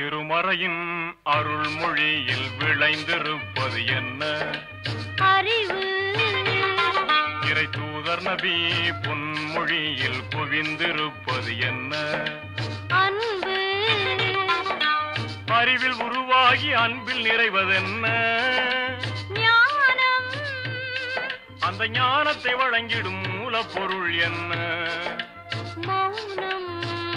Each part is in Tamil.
திருமறையின் அருள்மொழியில் விளைந்திருப்பது என்ன அறிவு இறை தூதர் நபி பொன்மொழியில் குவிந்திருப்பது என்ன அன்பு அறிவில் உருவாகி அன்பில் நிறைவதென்ன ஞானம் அந்த ஞானத்தை வழங்கிடும் மூலப்பொருள் என்ன மௌனம்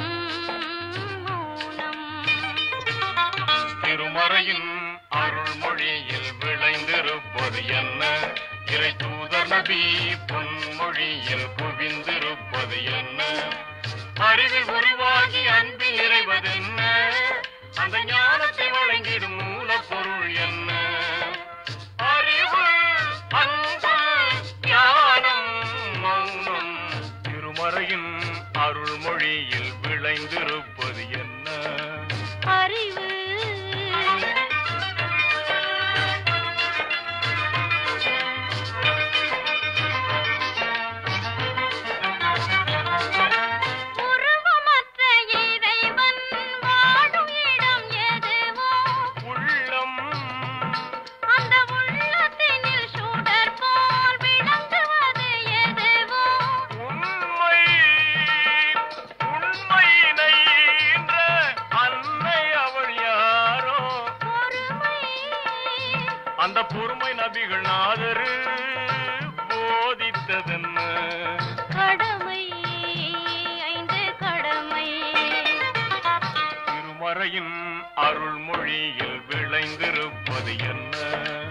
மௌனம் திருமறையின் அருள்மொழியில் விளைந்திருப்பது என்ன இறை தூதர் நபி பொன்மொழியில் குவிந்திருப்பது என்ன அறிவில் உருவாகி அன்பில் நிறைவதென்ன அந்த ஞானத்தை வழங்கிடும் மூலப்பொருள் என்ன அறிவு அன்பு ஞானம் மௌனம் திருமறையின் அருள்மொழியில் விளைந்திருப்பது என்ன அறிவு உருவமற்ற இறைவன் வாழும் இடம் எதுவோ உள்ளம் அந்த உள்ளத்தினில் சுடர் போல் விளங்குவது எதுவோ உண்மை உண்மையினை ஈன்ற அன்னை அவள் யாரோ பொறுமை அந்த பொறுமை நபிகள் நாதரு போதித்ததென்ன கடமை ஐந்து கடமை திருமறையின் அருள்மொழியில் விளைந்திருப்பது என்ன